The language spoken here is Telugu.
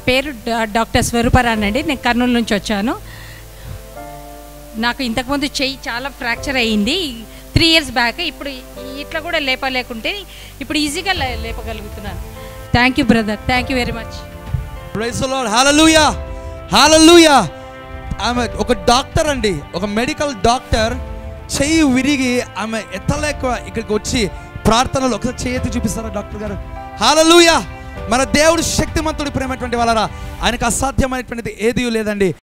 పేరు డా- డాక్టర్ స్వరూపరాన్ అండి నేను కర్నూలు నుంచి వచ్చాను నాకు ఇంతకుముందు చెయ్యి చాలా ఫ్రాక్చర్ అయ్యింది త్రీ ఇయర్స్ బ్యాక్ ఇప్పుడు ఈ- ఇట్లా కూడా లేపలేకుంటే ఇప్పుడు ఈజీగా లే- లేపగలుగుతున్నాను thank you brother thank you very much praise Lord hallelujah hallelujah ఆమె ఒక డాక్టర్ అండి ఒక మెడికల్ డాక్టర్ చెయ్యి విరిగి ఆమె ఎత్తలేక ఇక్కడికి వచ్చి ప్రార్థనలు ఒకసారి చేతి చూపిస్తారా డాక్టర్ గారు హల్లెలూయా మన దేవుడు శక్తిమంతుడు ప్రేమటువంటి వాళ్ళరా ఆయనకు అసాధ్యమైనటువంటిది ఏదీ లేదండి